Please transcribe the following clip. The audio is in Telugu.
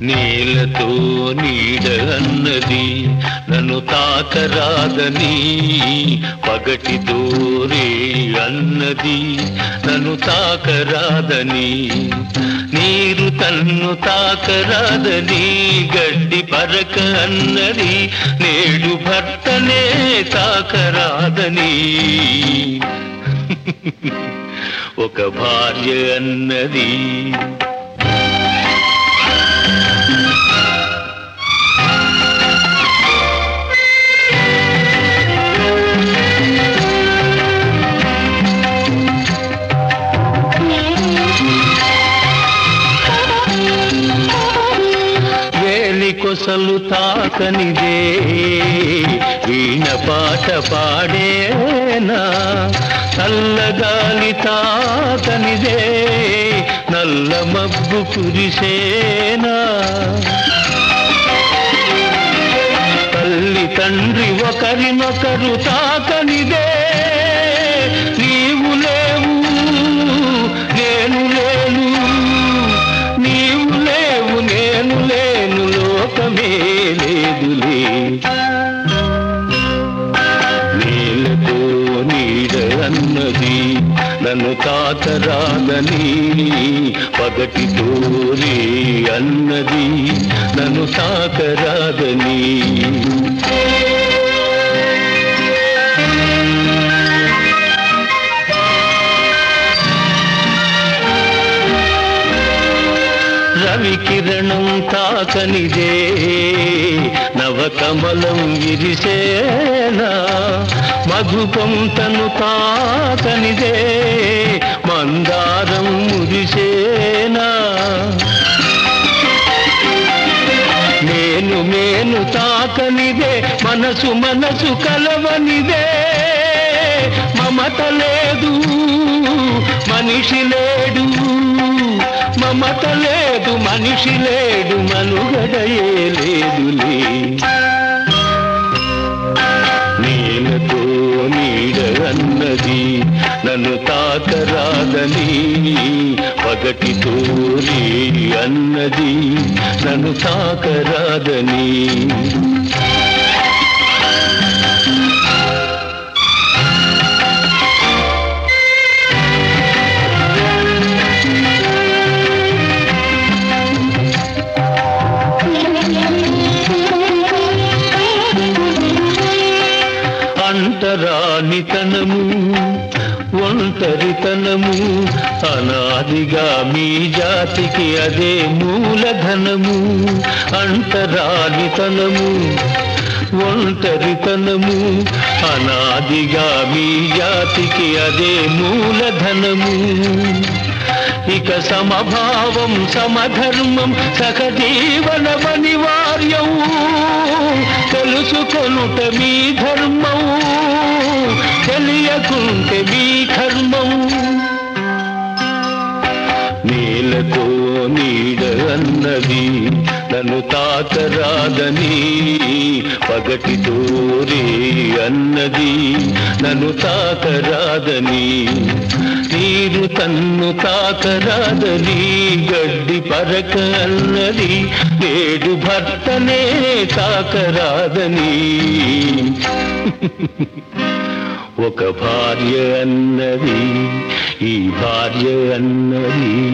నేలతో నీడ అన్నది నన్ను తాకరాదని పగటితో రే అన్నది నన్ను తాకరాదని నీరు తన్ను తాకరాదని గడ్డి పరక అన్నది నేడు భర్తనే తాకరాదని ఒక భార్య అన్నది వేలి కొసలు తాకనిదే వీణ పాట పాడేనా చల్లగాలి తాకనిదే నల్ల మబ్బు కురిసేనా తల్లి తండ్రి ఒకరినొకరు తాకనిదే నీవు లేవు నేను లేను నీవు లేవు నేను లేను లోకమే లేదులే నీళ్ళతో నీడ అన్నది నన్ను తాకరాదని పగటితో రే అన్నది నన్ను తాకరాదని రవి కిరణం తాకనిదే నవకమలం విరిసేనా మధుపం తను తాకనిదే మందారం మురిసేనా నేను నేను తాకనిదే మనసు మనసు కలవనిదే మమత లేదు మనిషి లేడు మమత లేదు మనిషి లేడు మనుగడయే లేదులే నీలతో నీడ అన్నది నన్ను తాకరాదని పగటితో రే అన్నది నన్ను తాకరాదని అంటరానితనము ఒంటరితనము అనాదిగా మీ జాతికి అదే మూలధనము అంటరానితనము ఒంటరితనము అనాదిగా మీ జాతికి అదే మూలధనము ఇక సమభావం సమధర్మం సహజీవన అనివార్యం తెలుసుకొనుట మీ ధర్మం తెలియకుంటే మీ కర్మం నీలతో నీడ అన్నది నన్ను తాకరాదని పగటితో రే అన్నది నన్ను తాకరాదని నీరు తన్ను తాకరాదని గడ్డి పరక అన్నది నేడు భర్తనే తాకరాదని ఒక భార్య అన్నది ఈ భార్య అన్నది